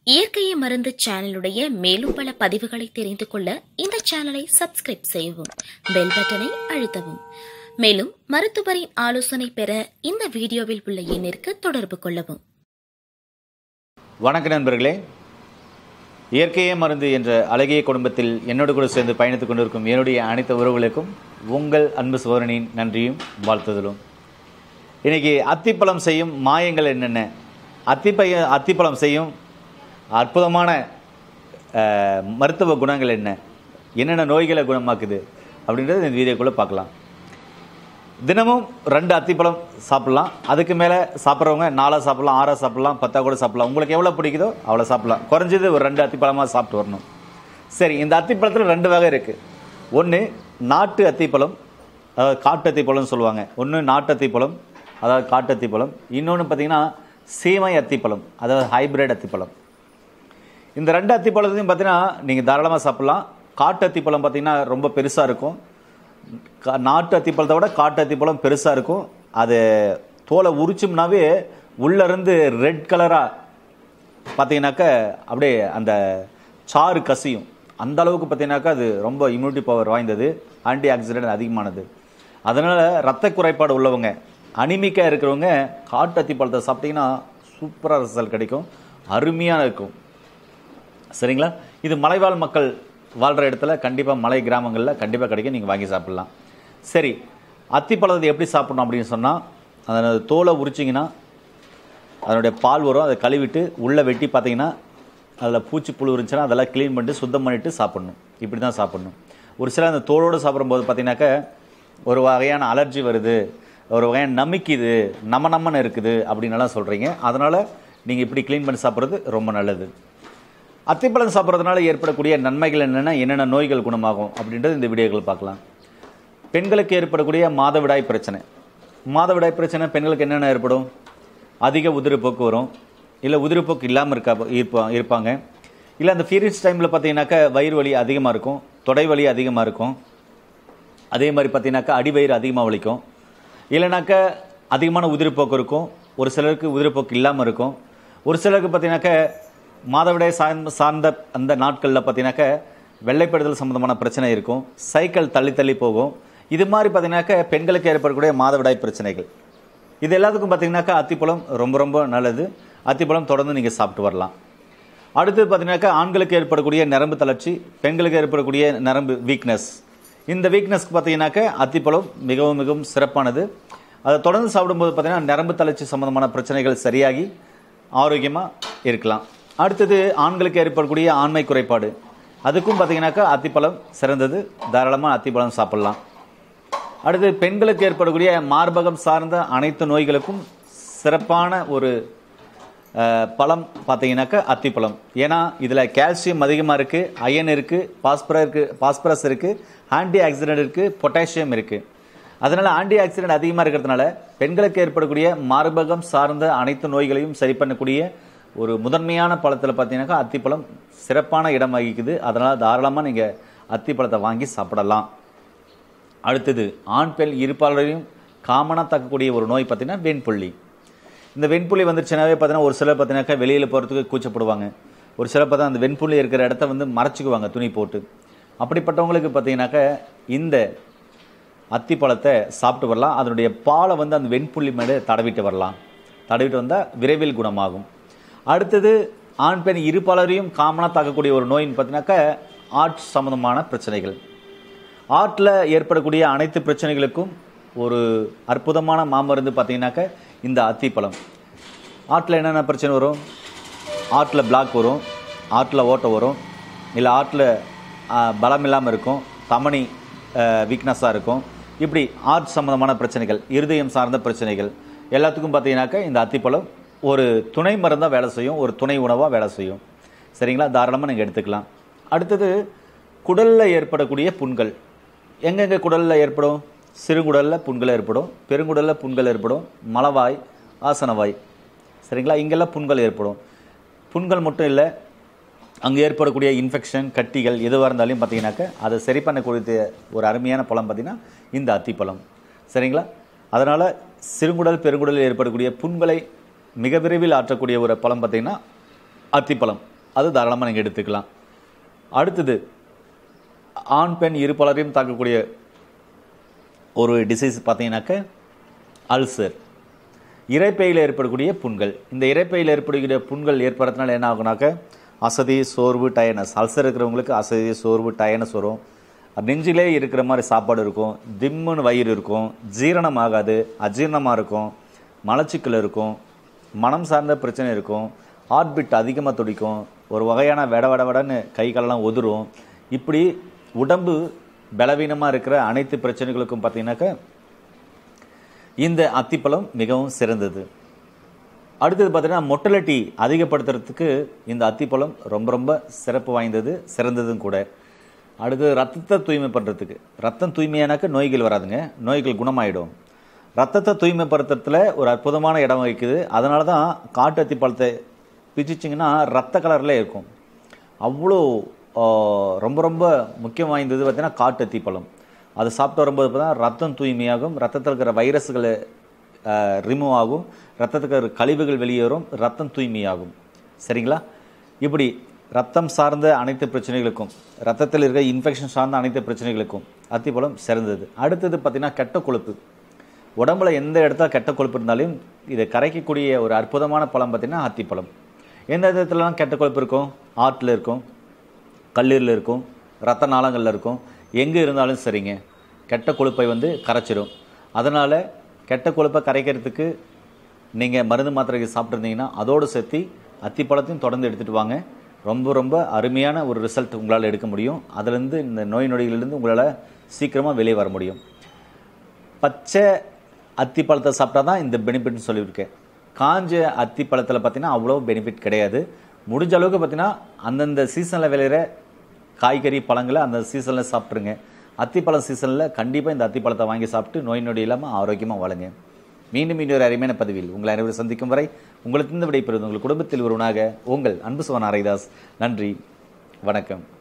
இயற்கையை மருந்து சேனலுடைய மேலும் பல பதிவுகளை தெரிந்து கொள்ள இந்த சேனலை சப்ஸ்கிரைப் செய்யவும் பெல் பட்டனை அழுத்தவும் மேலும் மருத்துவரின் ஆலோசனை பெற இந்த வீடியோவில் உள்ள எண்ணிற்கு தொடர்பு கொள்ளவும் வணக்க நண்பர்களே இயற்கையே மருந்து என்ற அழகிய குடும்பத்தில் என்னோடு கூட சேர்ந்து பயணித்துக் கொண்டிருக்கும் என்னுடைய அனைத்து உறவுகளுக்கும் உங்கள் அன்பு சோதனின் நன்றியும் வாழ்த்துதலும் இன்னைக்கு அத்திப்பழம் செய்யும் மாயங்கள் என்னென்ன அத்திப்பைய அத்திப்பழம் செய்யும் அற்புதமான அஹ், மருத்துவ குணங்கள் என்ன என்னென்ன நோய்களை குணமாக்குது அப்படின்றத இந்த வீடியோக்குள்ளே பார்க்கலாம் தினமும் ரெண்டு அத்திப்பழம் சாப்பிட்லாம் அதுக்கு மேலே சாப்பிட்றவங்க நாலாக சாப்பிட்லாம் ஆறாக சாப்பிட்லாம் பத்தா கூட சாப்பிட்லாம் உங்களுக்கு எவ்வளோ பிடிக்குதோ அவ்வளோ சாப்பிட்லாம் குறைஞ்சது ஒரு ரெண்டு அத்திப்பழமாக சாப்பிட்டு வரணும் சரி இந்த அத்திப்பழத்தில் ரெண்டு வகை இருக்குது ஒன்று நாட்டு அத்திப்பழம் அதாவது காட்டு அத்திப்பழம்னு சொல்லுவாங்க ஒன்று நாட்டு அத்திப்பழம் அதாவது காட்டு அத்திப்பழம் இன்னொன்று பார்த்தீங்கன்னா சீமை அத்திப்பழம் அதாவது ஹைபிரிட் அத்திப்பழம் இந்த ரெண்டு அத்திப்பழத்தையும் பார்த்தீங்கன்னா நீங்கள் தாராளமாக சாப்பிட்லாம் காட்டு அத்திப்பழம் பார்த்தீங்கன்னா ரொம்ப பெருசாக இருக்கும் கா- நாட்டு அத்திப்பழத்தை விட காட்டு அத்திப்பழம் பெருசாக இருக்கும் அது தோலை உரிச்சோம்னாவே உள்ளே இருந்து ரெட் கலராக பார்த்தீங்கன்னாக்க அப்படியே அந்த சாறு கசியும் அந்த அளவுக்கு பார்த்தீங்கன்னாக்கா அது ரொம்ப இம்யூனிட்டி பவர் வாய்ந்தது ஆன்டி ஆக்சிடென்ட் அதிகமானது அதனால் ரத்த குறைபாடு உள்ளவங்க அனிமிக்காக இருக்கிறவங்க காட்டு அத்திப்பழத்தை சாப்பிட்டீங்கன்னா சூப்பராக ரிசல்ட் கிடைக்கும் அருமையாக இருக்கும் சரிங்களா இது மலைவாழ் மக்கள் வாழ்கிற இடத்துல கண்டிப்பாக மலை கிராமங்களில் கண்டிப்பாக கிடைக்கும் நீங்கள் வாங்கி சாப்பிட்லாம் சரி அத்திப்பழத்தை எப்படி சாப்பிடணும் அப்படின்னு சொன்னால் அந்த தோலை உரிச்சிங்கன்னா அதனுடைய பால் வரும் அதை கழுவிட்டு உள்ளே வெட்டி பார்த்தீங்கன்னா அதில் பூச்சி புழு இருந்துச்சுன்னா அதெல்லாம் க்ளீன் பண்ணிட்டு சுத்தம் பண்ணிட்டு சாப்பிடணும் இப்படி தான் சாப்பிடணும் ஒரு சில அந்த தோலோடு சாப்பிடும்போது பார்த்தீங்கன்னாக்க ஒரு வகையான அலர்ஜி வருது ஒரு வகையான நமிக்குது நம்ம நம்மன்னு இருக்குது அப்படின்னலாம் சொல்கிறீங்க அதனால் நீங்கள் இப்படி க்ளீன் பண்ணி சாப்பிட்றது ரொம்ப நல்லது அத்திப்பழம் சாப்பிட்றதுனால ஏற்படக்கூடிய நன்மைகள் என்னென்ன என்னென்ன நோய்கள் குணமாகும் அப்படின்றது இந்த வீடியோக்கள் பார்க்கலாம் பெண்களுக்கு ஏற்படக்கூடிய மாதவிடாய் பிரச்சனை மாதவிடாய் பிரச்சனை பெண்களுக்கு என்னென்ன ஏற்படும் அதிக உதிரிப்போக்கு வரும் இல்லை உதிரிப்போக்கு இல்லாமல் இருக்கா இருப்பா இருப்பாங்க இல்லை அந்த பீரியட்ஸ் டைமில் பார்த்தீங்கன்னாக்கா வயிறு வலி அதிகமாக இருக்கும் தொடை வலி அதிகமாக இருக்கும் அதே மாதிரி பார்த்தீங்கன்னாக்கா அடிவயிறு அதிகமாக வலிக்கும் இல்லைனாக்கா அதிகமான உதிரிப்போக்கு இருக்கும் ஒரு சிலருக்கு உதிரிப்போக்கு இல்லாமல் இருக்கும் ஒரு சிலருக்கு பார்த்தீங்கன்னாக்கா மாதவிடாய் சார்ந்த சார்ந்த அந்த நாட்களில் பார்த்தீங்கன்னாக்கா வெள்ளைப்படுதல் சம்மந்தமான பிரச்சனை இருக்கும் சைக்கிள் தள்ளி தள்ளி போகும் இது மாதிரி பார்த்தீங்கன்னாக்கா பெண்களுக்கு ஏற்படக்கூடிய மாதவிடாய் பிரச்சனைகள் இது எல்லாத்துக்கும் பார்த்தீங்கன்னாக்கா அத்திப்பழம் ரொம்ப ரொம்ப நல்லது அத்திப்பழம் தொடர்ந்து நீங்கள் சாப்பிட்டு வரலாம் அடுத்து பார்த்தீங்கன்னாக்கா ஆண்களுக்கு ஏற்படக்கூடிய நரம்பு தளர்ச்சி பெண்களுக்கு ஏற்படக்கூடிய நரம்பு வீக்னஸ் இந்த வீக்னஸ்க்கு பார்த்தீங்கன்னாக்கா அத்திப்பழம் மிகவும் மிகவும் சிறப்பானது அதை தொடர்ந்து சாப்பிடும்போது பார்த்தீங்கன்னா நரம்பு தளர்ச்சி சம்பந்தமான பிரச்சனைகள் சரியாகி ஆரோக்கியமாக இருக்கலாம் அடுத்தது ஆண்களுக்கு ஏற்படக்கூடிய ஆண்மை குறைபாடு அதுக்கும் பார்த்தீங்கன்னாக்கா அத்திப்பழம் சிறந்தது தாராளமாக அத்திப்பழம் சாப்பிடலாம் அடுத்து பெண்களுக்கு ஏற்படக்கூடிய மார்பகம் சார்ந்த அனைத்து நோய்களுக்கும் சிறப்பான ஒரு அஹ், பழம் பார்த்தீங்கன்னாக்கா அத்திப்பழம் ஏன்னா இதில் கால்சியம் அதிகமாக இருக்குது அயன் இருக்குது பாஸ்பரஸ் இருக்குது பாஸ்பரஸ் இருக்குது ஆன்டி ஆக்சிடென்ட் இருக்குது பொட்டாசியம் இருக்குது அதனால் ஆன்டி ஆக்சிடென்ட் அதிகமாக இருக்கிறதுனால பெண்களுக்கு ஏற்படக்கூடிய மார்பகம் சார்ந்த அனைத்து நோய்களையும் சரி பண்ணக்கூடிய ஒரு முதன்மையான பழத்தில் பார்த்தீங்கன்னாக்கா அத்திப்பழம் சிறப்பான இடம் வகிக்குது அதனால் தாராளமாக நீங்கள் அத்திப்பழத்தை வாங்கி சாப்பிடலாம் அடுத்தது ஆண் பெண் இருப்பாளரையும் காமனாக தாக்கக்கூடிய ஒரு நோய் பார்த்தீங்கன்னா வெண்புள்ளி இந்த வெண்புள்ளி வந்துருச்சுனாவே பார்த்தீங்கன்னா ஒரு சிலர் பார்த்தீங்கன்னாக்கா வெளியில் போகிறதுக்கு கூச்சப்படுவாங்க ஒரு சிலர் பார்த்தா அந்த வெண்புள்ளி இருக்கிற இடத்த வந்து மறைச்சிக்குவாங்க துணி போட்டு அப்படிப்பட்டவங்களுக்கு பார்த்தீங்கன்னாக்கா இந்த அத்திப்பழத்தை சாப்பிட்டு வரலாம் அதனுடைய பாலை வந்து அந்த வெண்புள்ளி மேலே தடவிட்டு வரலாம் தடவிட்டு வந்தால் விரைவில் குணமாகும் அடுத்தது ஆண் பெண் இருப்பாளரையும் காமனாக தாக்கக்கூடிய ஒரு நோயின்னு பார்த்தீங்கன்னாக்கா ஆர்ட் சம்பந்தமான பிரச்சனைகள் ஆர்ட்டில் ஏற்படக்கூடிய அனைத்து பிரச்சனைகளுக்கும் ஒரு அற்புதமான மாமருந்து பார்த்தீங்கன்னாக்க இந்த அத்திப்பழம் ஆர்ட்டில் என்னென்ன பிரச்சனை வரும் ஆர்ட்டில் பிளாக் வரும் ஆர்ட்டில் ஓட்டை வரும் இல்லை ஆர்ட்டில் பலம் இல்லாமல் இருக்கும் தமனி வீக்னஸாக இருக்கும் இப்படி ஆர்ட் சம்மந்தமான பிரச்சனைகள் இருதயம் சார்ந்த பிரச்சனைகள் எல்லாத்துக்கும் பார்த்தீங்கன்னாக்க இந்த அத்திப்பழம் ஒரு துணை மருந்தாக வேலை செய்யும் ஒரு துணை உணவாக வேலை செய்யும் சரிங்களா தாராளமாக நீங்கள் எடுத்துக்கலாம் அடுத்தது குடலில் ஏற்படக்கூடிய புண்கள் எங்கெங்கே குடலில் ஏற்படும் சிறுகுடலில் புண்கள் ஏற்படும் பெருங்குடலில் புண்கள் ஏற்படும் மலவாய் ஆசனவாய் சரிங்களா இங்கெல்லாம் புண்கள் ஏற்படும் புண்கள் மட்டும் இல்லை அங்கே ஏற்படக்கூடிய இன்ஃபெக்ஷன் கட்டிகள் எதுவாக இருந்தாலும் பார்த்தீங்கன்னாக்க அதை சரி பண்ணக்கூடிய ஒரு அருமையான பழம் பார்த்தீங்கன்னா இந்த அத்திப்பழம் சரிங்களா அதனால் சிறுங்குடல் பெருங்குடலில் ஏற்படக்கூடிய புண்களை மிக விரைவில் ஆற்றக்கூடிய ஒரு பழம் பார்த்தீங்கன்னா அத்திப்பழம் அது தாராளமாக நீங்கள் எடுத்துக்கலாம் அடுத்தது ஆண் பெண் இருப்பாளரையும் தாக்கக்கூடிய ஒரு டிசீஸ் பார்த்தீங்கன்னாக்க அல்சர் இரைப்பையில் ஏற்படக்கூடிய புண்கள் இந்த இரைப்பையில் ஏற்படக்கூடிய புண்கள் ஏற்படுறதுனால என்ன ஆகுனாக்க அசதி சோர்வு டயனஸ் அல்சர் இருக்கிறவங்களுக்கு அசதி சோர்வு டயனஸ் வரும் நெஞ்சிலே இருக்கிற மாதிரி சாப்பாடு இருக்கும் திம்முன்னு வயிறு இருக்கும் ஜீரணம் ஆகாது அஜீரணமாக இருக்கும் மலச்சிக்கல் இருக்கும் மனம் சார்ந்த பிரச்சனை இருக்கும் ஹார்ட் பீட் அதிகமாக துடிக்கும் ஒரு வகையான வெட வெட வெடன்னு கை காலெல்லாம் உதிரும் இப்படி உடம்பு பலவீனமாக இருக்கிற அனைத்து பிரச்சனைகளுக்கும் பார்த்தீங்கன்னாக்க இந்த அத்திப்பழம் மிகவும் சிறந்தது அடுத்தது பார்த்தீங்கன்னா மொட்டலிட்டி அதிகப்படுத்துறதுக்கு இந்த அத்திப்பழம் ரொம்ப ரொம்ப சிறப்பு வாய்ந்தது சிறந்ததும் கூட அடுத்தது ரத்தத்தை தூய்மை பண்ணுறதுக்கு ரத்தம் தூய்மையானாக்க நோய்கள் வராதுங்க நோய்கள் குணமாயிடும் ரத்தத்தை தூய்மைப்படுத்துறதுல ஒரு அற்புதமான இடம் வகிக்குது அதனால தான் காட்டு அத்திப்பழத்தை பிச்சிச்சிங்கன்னா ரத்த கலரில் இருக்கும் அவ்வளோ ஆ, ரொம்ப ரொம்ப முக்கியம் வாய்ந்தது பார்த்தீங்கன்னா காட்டு அத்திப்பழம் அது சாப்பிட்டு வரும்போது பார்த்தா ரத்தம் தூய்மையாகும் ரத்தத்தில் இருக்கிற வைரஸ்கள் ரிமூவ் ஆகும் ரத்தத்துக்கு இருக்கிற கழிவுகள் வெளியேறும் ரத்தம் தூய்மையாகும் சரிங்களா இப்படி ரத்தம் சார்ந்த அனைத்து பிரச்சனைகளுக்கும் ரத்தத்தில் இருக்கிற இன்ஃபெக்ஷன் சார்ந்த அனைத்து பிரச்சனைகளுக்கும் அத்திப்பழம் சிறந்தது அடுத்தது பார்த்தீங்கன்னா கெட்ட கொழுப்பு உடம்புல எந்த இடத்துல கெட்ட கொழுப்பு இருந்தாலும் இதை கரைக்கக்கூடிய ஒரு அற்புதமான பழம் பார்த்தீங்கன்னா அத்திப்பழம் எந்த இடத்துலலாம் கெட்ட கொழுப்பு இருக்கும் ஆட்டில் இருக்கும் கல்லீரலில் இருக்கும் ரத்த நாளங்களில் இருக்கும் எங்கே இருந்தாலும் சரிங்க கெட்ட கொழுப்பை வந்து கரைச்சிரும் அதனால் கெட்ட கொழுப்பை கரைக்கிறதுக்கு நீங்கள் மருந்து மாத்திரைகள் சாப்பிட்ருந்தீங்கன்னா அதோடு சேர்த்து அத்திப்பழத்தையும் தொடர்ந்து எடுத்துகிட்டு வாங்க ரொம்ப ரொம்ப அருமையான ஒரு ரிசல்ட் உங்களால் எடுக்க முடியும் அதுலேருந்து இந்த நோய் நொடிகளிலிருந்து உங்களால் சீக்கிரமாக வெளியே வர முடியும் பச்சை அத்தி பழத்தை சாப்பிட்டா தான் இந்த பெனிஃபிட்னு சொல்லியிருக்கேன் காஞ்ச அத்தி பழத்தில் பார்த்தீங்கன்னா அவ்வளோ பெனிஃபிட் கிடையாது முடிஞ்ச அளவுக்கு பார்த்தீங்கன்னா அந்தந்த சீசனில் விளையிற காய்கறி பழங்களை அந்த சீசனில் சாப்பிட்ருங்க அத்திப்பழம் சீசனில் கண்டிப்பாக இந்த அத்திப்பழத்தை வாங்கி சாப்பிட்டு நோய் நொடி இல்லாமல் ஆரோக்கியமாக வாழுங்க மீண்டும் இன்னொரு அருமையான பதிவில் உங்களை அனைவரும் சந்திக்கும் வரை உங்களுக்கு இந்த விடைபெறுவது உங்கள் குடும்பத்தில் ஒருவனாக உங்கள் அன்பு சுவன் ஆரைதாஸ் நன்றி வணக்கம்